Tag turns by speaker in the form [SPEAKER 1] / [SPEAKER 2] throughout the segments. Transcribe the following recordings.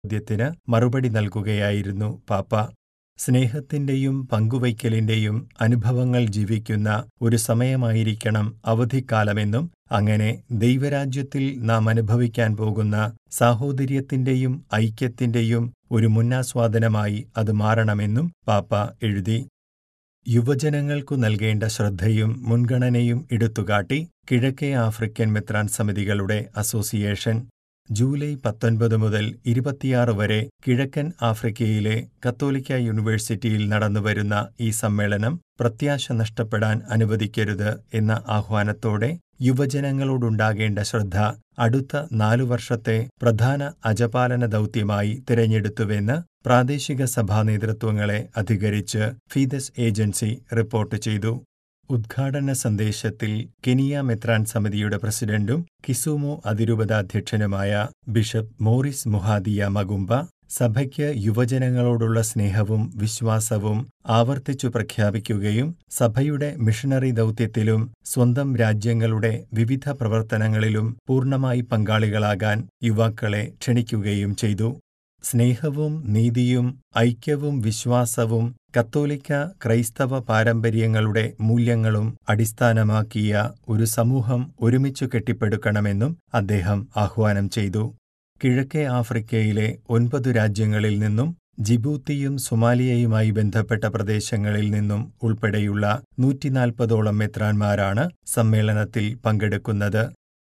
[SPEAKER 1] ചോദ്യത്തിന് മറുപടി നൽകുകയായിരുന്നു പാപ്പ സ്നേഹത്തിന്റെയും പങ്കുവയ്ക്കലിന്റെയും അനുഭവങ്ങൾ ജീവിക്കുന്ന ഒരു സമയമായിരിക്കണം അവധിക്കാലമെന്നും അങ്ങനെ ദൈവരാജ്യത്തിൽ നാം അനുഭവിക്കാൻ പോകുന്ന സാഹോദര്യത്തിന്റെയും ഐക്യത്തിന്റെയും ഒരു മുന്നാസ്വാദനമായി അത് മാറണമെന്നും പാപ്പ എഴുതി യുവജനങ്ങൾക്കു നൽകേണ്ട ശ്രദ്ധയും മുൻഗണനയും എടുത്തുകാട്ടി കിഴക്കേ ആഫ്രിക്കൻ മെത്രാൻ സമിതികളുടെ അസോസിയേഷൻ ജൂലൈ പത്തൊൻപത് മുതൽ ഇരുപത്തിയാറ് വരെ കിഴക്കൻ ആഫ്രിക്കയിലെ കത്തോലിക്ക യൂണിവേഴ്സിറ്റിയിൽ നടന്നുവരുന്ന ഈ സമ്മേളനം പ്രത്യാശ നഷ്ടപ്പെടാൻ അനുവദിക്കരുത് എന്ന ആഹ്വാനത്തോടെ യുവജനങ്ങളോടുണ്ടാകേണ്ട ശ്രദ്ധ അടുത്ത നാലു വർഷത്തെ പ്രധാന അജപാലന ദൗത്യമായി തിരഞ്ഞെടുത്തുവെന്ന് പ്രാദേശിക സഭാ നേതൃത്വങ്ങളെ അധികരിച്ച് ഫീദസ് ഏജൻസി റിപ്പോർട്ട് ചെയ്തു ഉദ്ഘാടന സന്ദേശത്തിൽ കെനിയ മെത്രാൻ സമിതിയുടെ പ്രസിഡന്റും കിസുമു അതിരൂപതാധ്യക്ഷനുമായ ബിഷപ്പ് മോറിസ് മുഹാദിയ മകുംബ സഭയ്ക്ക് യുവജനങ്ങളോടുള്ള സ്നേഹവും വിശ്വാസവും ആവർത്തിച്ചു പ്രഖ്യാപിക്കുകയും സഭയുടെ മിഷണറി ദൗത്യത്തിലും സ്വന്തം രാജ്യങ്ങളുടെ വിവിധ പ്രവർത്തനങ്ങളിലും പൂർണ്ണമായി പങ്കാളികളാകാൻ യുവാക്കളെ ക്ഷണിക്കുകയും ചെയ്തു സ്നേഹവും നീതിയും ഐക്യവും വിശ്വാസവും കത്തോലിക്ക ക്രൈസ്തവ പാരമ്പര്യങ്ങളുടെ മൂല്യങ്ങളും അടിസ്ഥാനമാക്കിയ ഒരു സമൂഹം ഒരുമിച്ചു കെട്ടിപ്പടുക്കണമെന്നും അദ്ദേഹം ആഹ്വാനം ചെയ്തു കിഴക്കേ ആഫ്രിക്കയിലെ ഒൻപതു രാജ്യങ്ങളിൽ നിന്നും ജിബൂത്തിയും സൊമാലിയയുമായി ബന്ധപ്പെട്ട പ്രദേശങ്ങളിൽ നിന്നും ഉൾപ്പെടെയുള്ള നൂറ്റിനാൽപ്പതോളം മെത്രാന്മാരാണ് സമ്മേളനത്തിൽ പങ്കെടുക്കുന്നത്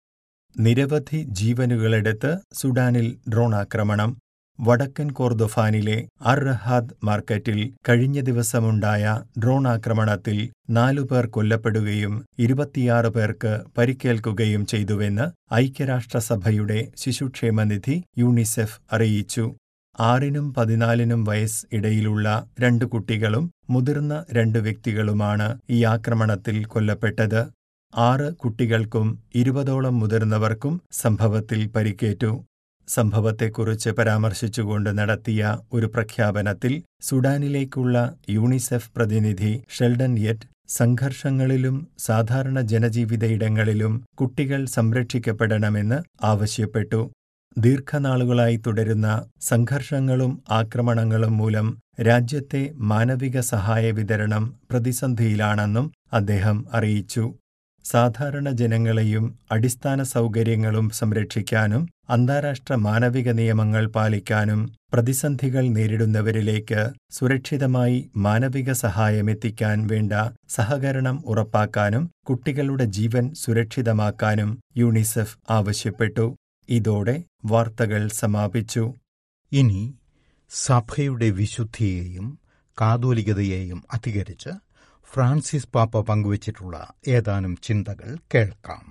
[SPEAKER 1] നിരവധി ജീവനുകളെടുത്ത് സുഡാനിൽ ഡ്രോൺ ആക്രമണം വടക്കൻ കോർദൊഫാനിലെ അർ റഹാദ് മാർക്കറ്റിൽ കഴിഞ്ഞ ദിവസമുണ്ടായ ഡ്രോൺ ആക്രമണത്തിൽ നാലുപേർ കൊല്ലപ്പെടുകയും ഇരുപത്തിയാറ് പേർക്ക് പരിക്കേൽക്കുകയും ചെയ്തുവെന്ന് ഐക്യരാഷ്ട്രസഭയുടെ ശിശുക്ഷേമനിധി യൂണിസെഫ് അറിയിച്ചു ആറിനും പതിനാലിനും വയസ്സ് ഇടയിലുള്ള രണ്ട് കുട്ടികളും മുതിർന്ന രണ്ട് വ്യക്തികളുമാണ് ഈ ആക്രമണത്തിൽ കൊല്ലപ്പെട്ടത് ആറ് കുട്ടികൾക്കും ഇരുപതോളം മുതിർന്നവർക്കും സംഭവത്തിൽ പരിക്കേറ്റു സംഭവത്തെക്കുറിച്ച് പരാമർശിച്ചുകൊണ്ട് നടത്തിയ ഒരു പ്രഖ്യാപനത്തിൽ സുഡാനിലേക്കുള്ള യൂണിസെഫ് പ്രതിനിധി ഷെൽഡൻ യെറ്റ് സംഘർഷങ്ങളിലും സാധാരണ ജനജീവിതയിടങ്ങളിലും കുട്ടികൾ സംരക്ഷിക്കപ്പെടണമെന്ന് ആവശ്യപ്പെട്ടു ദീർഘനാളുകളായി തുടരുന്ന സംഘർഷങ്ങളും ആക്രമണങ്ങളും മൂലം രാജ്യത്തെ മാനവിക സഹായ വിതരണം പ്രതിസന്ധിയിലാണെന്നും അദ്ദേഹം അറിയിച്ചു സാധാരണ ജനങ്ങളെയും അടിസ്ഥാന സൗകര്യങ്ങളും സംരക്ഷിക്കാനും അന്താരാഷ്ട്ര മാനവിക നിയമങ്ങൾ പാലിക്കാനും പ്രതിസന്ധികൾ നേരിടുന്നവരിലേക്ക് സുരക്ഷിതമായി മാനവിക സഹായമെത്തിക്കാൻ വേണ്ട സഹകരണം ഉറപ്പാക്കാനും കുട്ടികളുടെ ജീവൻ സുരക്ഷിതമാക്കാനും യൂണിസെഫ് ആവശ്യപ്പെട്ടു ഇതോടെ വാർത്തകൾ സമാപിച്ചു
[SPEAKER 2] ഇനി സഭയുടെ വിശുദ്ധിയെയും കാതോലികതയെയും അധികരിച്ച് ഫ്രാൻസിസ് പാപ്പ പങ്കുവച്ചിട്ടുള്ള ഏതാനും ചിന്തകൾ കേൾക്കാം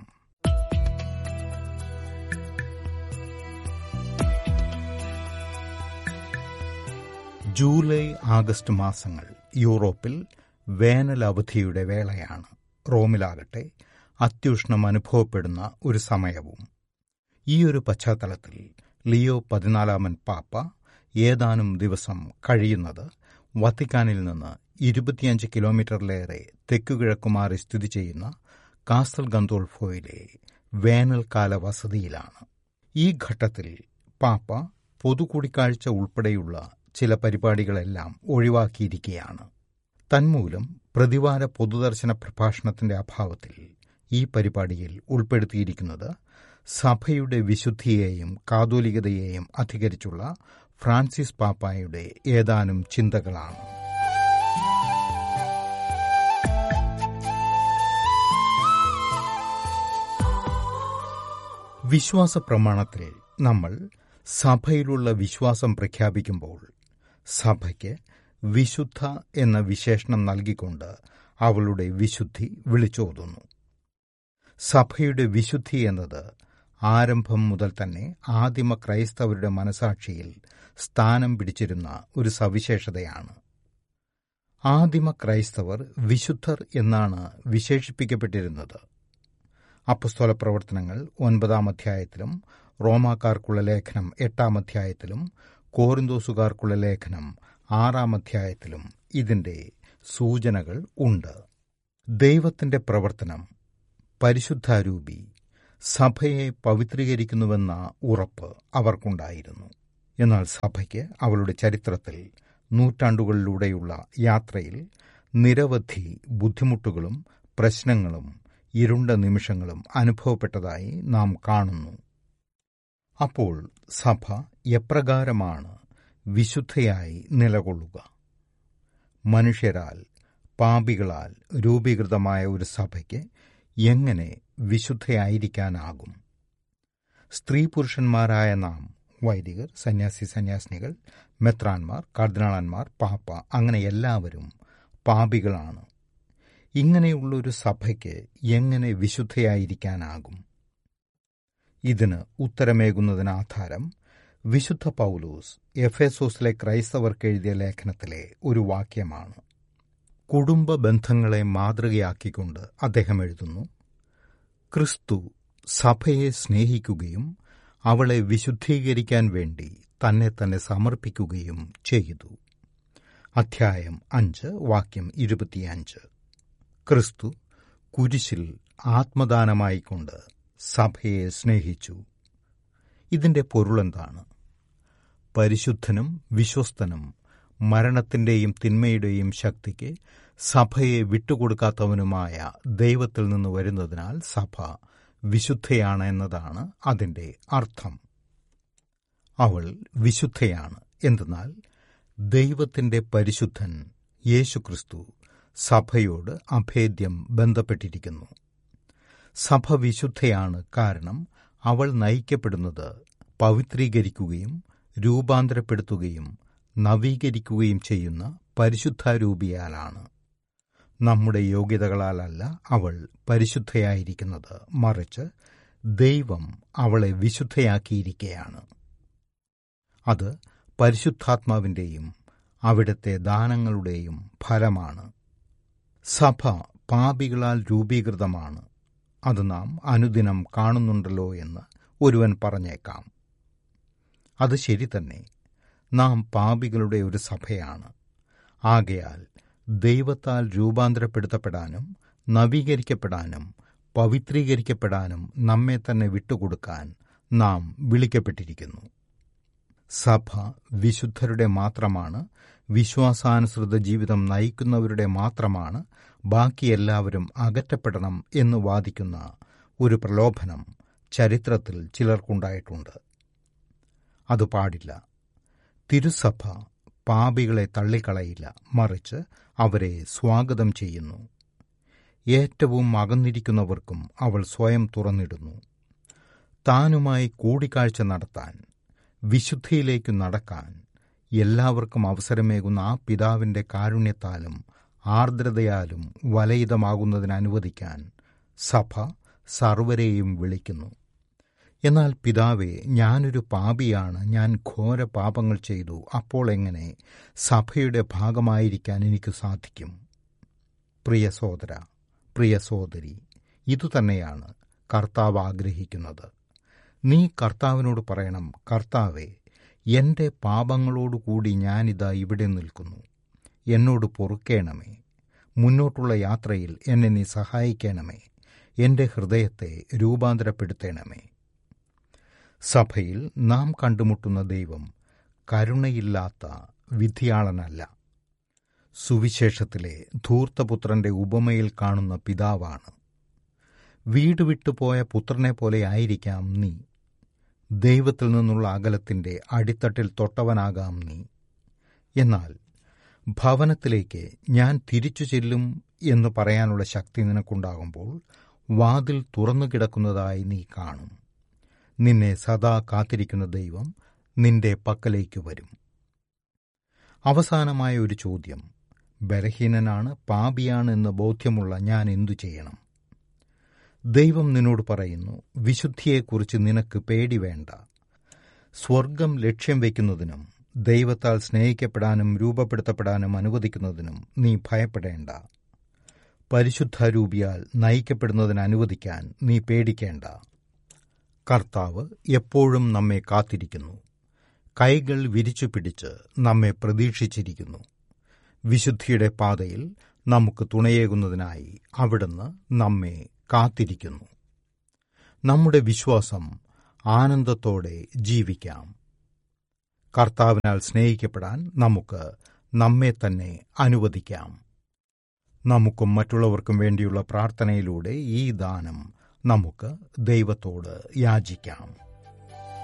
[SPEAKER 2] ജൂലൈ ആഗസ്റ്റ് മാസങ്ങൾ യൂറോപ്പിൽ വേനൽ അവധിയുടെ വേളയാണ് റോമിലാകട്ടെ അത്യുഷ്ണം അനുഭവപ്പെടുന്ന ഒരു സമയവും ഈയൊരു പശ്ചാത്തലത്തിൽ ലിയോ പതിനാലാമൻ പാപ്പ ഏതാനും ദിവസം കഴിയുന്നത് വത്തിക്കാനിൽ നിന്ന് ഇരുപത്തിയഞ്ച് കിലോമീറ്ററിലേറെ തെക്കുകിഴക്കുമാറി സ്ഥിതി ചെയ്യുന്ന കാസൽ ഗന്തോൾഫോയിലെ വേനൽക്കാല വസതിയിലാണ് ഈ ഘട്ടത്തിൽ പാപ്പ പൊതുകൂടിക്കാഴ്ച ഉൾപ്പെടെയുള്ള ചില പരിപാടികളെല്ലാം ഒഴിവാക്കിയിരിക്കുകയാണ് തന്മൂലം പ്രതിവാര പൊതുദർശന പ്രഭാഷണത്തിന്റെ അഭാവത്തിൽ ഈ പരിപാടിയിൽ ഉൾപ്പെടുത്തിയിരിക്കുന്നത് സഭയുടെ വിശുദ്ധിയെയും കാതോലികതയെയും അധികരിച്ചുള്ള ഫ്രാൻസിസ് പാപ്പായുടെ ഏതാനും ചിന്തകളാണ് വിശ്വാസ പ്രമാണത്തിൽ നമ്മൾ സഭയിലുള്ള വിശ്വാസം പ്രഖ്യാപിക്കുമ്പോൾ സഭയ്ക്ക് വിശുദ്ധ എന്ന വിശേഷണം നൽകിക്കൊണ്ട് അവളുടെ വിശുദ്ധി വിളിച്ചോതുന്നു സഭയുടെ വിശുദ്ധി എന്നത് ആരംഭം മുതൽ തന്നെ ആദിമ ക്രൈസ്തവരുടെ മനസാക്ഷിയിൽ സ്ഥാനം പിടിച്ചിരുന്ന ഒരു സവിശേഷതയാണ് ആദിമ ക്രൈസ്തവർ വിശുദ്ധർ എന്നാണ് വിശേഷിപ്പിക്കപ്പെട്ടിരുന്നത് അപ്പസ്തോല പ്രവർത്തനങ്ങൾ ഒൻപതാം അധ്യായത്തിലും റോമാക്കാർക്കുള്ള ലേഖനം എട്ടാം അധ്യായത്തിലും കോറിന്തോസുകാർക്കുള്ള ലേഖനം ആറാം അധ്യായത്തിലും ഇതിന്റെ സൂചനകൾ ഉണ്ട് ദൈവത്തിന്റെ പ്രവർത്തനം പരിശുദ്ധാരൂപി സഭയെ പവിത്രീകരിക്കുന്നുവെന്ന ഉറപ്പ് അവർക്കുണ്ടായിരുന്നു എന്നാൽ സഭയ്ക്ക് അവളുടെ ചരിത്രത്തിൽ നൂറ്റാണ്ടുകളിലൂടെയുള്ള യാത്രയിൽ നിരവധി ബുദ്ധിമുട്ടുകളും പ്രശ്നങ്ങളും ഇരുണ്ട നിമിഷങ്ങളും അനുഭവപ്പെട്ടതായി നാം കാണുന്നു അപ്പോൾ സഭ എപ്രകാരമാണ് വിശുദ്ധയായി നിലകൊള്ളുക മനുഷ്യരാൽ പാപികളാൽ രൂപീകൃതമായ ഒരു സഭയ്ക്ക് എങ്ങനെ വിശുദ്ധയായിരിക്കാനാകും സ്ത്രീ പുരുഷന്മാരായ നാം വൈദികർ സന്യാസി സന്യാസിനികൾ മെത്രാന്മാർ കർദിനാളന്മാർ പാപ്പ അങ്ങനെ എല്ലാവരും പാപികളാണ് ഇങ്ങനെയുള്ളൊരു സഭയ്ക്ക് എങ്ങനെ വിശുദ്ധയായിരിക്കാനാകും ഇതിന് ഉത്തരമേകുന്നതിന് ആധാരം വിശുദ്ധ പൗലൂസ് എഫേസോസിലെ ക്രൈസ്തവർക്ക് എഴുതിയ ലേഖനത്തിലെ ഒരു വാക്യമാണ് കുടുംബ ബന്ധങ്ങളെ മാതൃകയാക്കിക്കൊണ്ട് അദ്ദേഹം എഴുതുന്നു ക്രിസ്തു സഭയെ സ്നേഹിക്കുകയും അവളെ വിശുദ്ധീകരിക്കാൻ വേണ്ടി തന്നെ തന്നെ സമർപ്പിക്കുകയും ചെയ്തു അധ്യായം അഞ്ച് വാക്യം ഇരുപത്തിയഞ്ച് ക്രിസ്തു കുരിശിൽ ആത്മദാനമായിക്കൊണ്ട് സഭയെ സ്നേഹിച്ചു ഇതിന്റെ പൊരുളെന്താണ് പരിശുദ്ധനും വിശ്വസ്തനും മരണത്തിന്റെയും തിന്മയുടെയും ശക്തിക്ക് സഭയെ വിട്ടുകൊടുക്കാത്തവനുമായ ദൈവത്തിൽ നിന്ന് വരുന്നതിനാൽ സഭ വിശുദ്ധയാണ് എന്നതാണ് അതിന്റെ അർത്ഥം അവൾ വിശുദ്ധയാണ് എന്തെന്നാൽ ദൈവത്തിന്റെ പരിശുദ്ധൻ യേശുക്രിസ്തു സഭയോട് അഭേദ്യം ബന്ധപ്പെട്ടിരിക്കുന്നു സഭ വിശുദ്ധയാണ് കാരണം അവൾ നയിക്കപ്പെടുന്നത് പവിത്രീകരിക്കുകയും രൂപാന്തരപ്പെടുത്തുകയും നവീകരിക്കുകയും ചെയ്യുന്ന പരിശുദ്ധാരൂപിയാലാണ് നമ്മുടെ യോഗ്യതകളാലല്ല അവൾ പരിശുദ്ധയായിരിക്കുന്നത് മറിച്ച് ദൈവം അവളെ വിശുദ്ധയാക്കിയിരിക്കുകയാണ് അത് പരിശുദ്ധാത്മാവിൻ്റെയും അവിടുത്തെ ദാനങ്ങളുടെയും ഫലമാണ് സഭ പാപികളാൽ രൂപീകൃതമാണ് അത് നാം അനുദിനം കാണുന്നുണ്ടല്ലോ എന്ന് ഒരുവൻ പറഞ്ഞേക്കാം അത് ശരി തന്നെ നാം പാപികളുടെ ഒരു സഭയാണ് ആകയാൽ ദൈവത്താൽ രൂപാന്തരപ്പെടുത്തപ്പെടാനും നവീകരിക്കപ്പെടാനും പവിത്രീകരിക്കപ്പെടാനും നമ്മെ തന്നെ വിട്ടുകൊടുക്കാൻ നാം വിളിക്കപ്പെട്ടിരിക്കുന്നു സഭ വിശുദ്ധരുടെ മാത്രമാണ് വിശ്വാസാനുസൃത ജീവിതം നയിക്കുന്നവരുടെ മാത്രമാണ് ബാക്കി എല്ലാവരും അകറ്റപ്പെടണം എന്ന് വാദിക്കുന്ന ഒരു പ്രലോഭനം ചരിത്രത്തിൽ ചിലർക്കുണ്ടായിട്ടുണ്ട് അത് പാടില്ല തിരുസഭ പാപികളെ തള്ളിക്കളയില്ല മറിച്ച് അവരെ സ്വാഗതം ചെയ്യുന്നു ഏറ്റവും അകന്നിരിക്കുന്നവർക്കും അവൾ സ്വയം തുറന്നിടുന്നു താനുമായി കൂടിക്കാഴ്ച നടത്താൻ വിശുദ്ധിയിലേക്ക് നടക്കാൻ എല്ലാവർക്കും അവസരമേകുന്ന ആ പിതാവിന്റെ കാരുണ്യത്താലും ആർദ്രതയാലും വലയിതമാകുന്നതിന് അനുവദിക്കാൻ സഭ സർവരെയും വിളിക്കുന്നു എന്നാൽ പിതാവെ ഞാനൊരു പാപിയാണ് ഞാൻ ഘോര പാപങ്ങൾ ചെയ്തു അപ്പോൾ എങ്ങനെ സഭയുടെ ഭാഗമായിരിക്കാൻ എനിക്ക് സാധിക്കും പ്രിയ സോദര പ്രിയ സോദരി ഇതുതന്നെയാണ് കർത്താവ് ആഗ്രഹിക്കുന്നത് നീ കർത്താവിനോട് പറയണം കർത്താവെ എന്റെ പാപങ്ങളോടുകൂടി ഞാനിതാ ഇവിടെ നിൽക്കുന്നു എന്നോട് പൊറുക്കേണമേ മുന്നോട്ടുള്ള യാത്രയിൽ എന്നെ നീ സഹായിക്കണമേ എന്റെ ഹൃദയത്തെ രൂപാന്തരപ്പെടുത്തണമേ സഭയിൽ നാം കണ്ടുമുട്ടുന്ന ദൈവം കരുണയില്ലാത്ത വിധിയാളനല്ല സുവിശേഷത്തിലെ ധൂർത്തപുത്രന്റെ ഉപമയിൽ കാണുന്ന പിതാവാണ് വീട് വിട്ടുപോയ പുത്രനെ പോലെ ആയിരിക്കാം നീ ദൈവത്തിൽ നിന്നുള്ള അകലത്തിന്റെ അടിത്തട്ടിൽ തൊട്ടവനാകാം നീ എന്നാൽ ഭവനത്തിലേക്ക് ഞാൻ തിരിച്ചു ചെല്ലും എന്ന് പറയാനുള്ള ശക്തി നിനക്കുണ്ടാകുമ്പോൾ വാതിൽ തുറന്നു കിടക്കുന്നതായി നീ കാണും നിന്നെ സദാ കാത്തിരിക്കുന്ന ദൈവം നിന്റെ പക്കലേക്ക് വരും അവസാനമായ ഒരു ചോദ്യം ബലഹീനനാണ് പാപിയാണ് എന്ന് ബോധ്യമുള്ള ഞാൻ എന്തു ചെയ്യണം ദൈവം നിന്നോട് പറയുന്നു വിശുദ്ധിയെക്കുറിച്ച് നിനക്ക് പേടി വേണ്ട സ്വർഗം ലക്ഷ്യം വയ്ക്കുന്നതിനും ദൈവത്താൽ സ്നേഹിക്കപ്പെടാനും രൂപപ്പെടുത്തപ്പെടാനും അനുവദിക്കുന്നതിനും നീ ഭയപ്പെടേണ്ട പരിശുദ്ധരൂപിയാൽ നയിക്കപ്പെടുന്നതിന് അനുവദിക്കാൻ നീ പേടിക്കേണ്ട കർത്താവ് എപ്പോഴും നമ്മെ കാത്തിരിക്കുന്നു കൈകൾ വിരിച്ചു പിടിച്ച് നമ്മെ പ്രതീക്ഷിച്ചിരിക്കുന്നു വിശുദ്ധിയുടെ പാതയിൽ നമുക്ക് തുണയേകുന്നതിനായി അവിടുന്ന് നമ്മെ കാത്തിരിക്കുന്നു നമ്മുടെ വിശ്വാസം ആനന്ദത്തോടെ ജീവിക്കാം കർത്താവിനാൽ സ്നേഹിക്കപ്പെടാൻ നമുക്ക് നമ്മെ തന്നെ അനുവദിക്കാം നമുക്കും മറ്റുള്ളവർക്കും വേണ്ടിയുള്ള പ്രാർത്ഥനയിലൂടെ ഈ ദാനം നമുക്ക് ദൈവത്തോട് യാചിക്കാം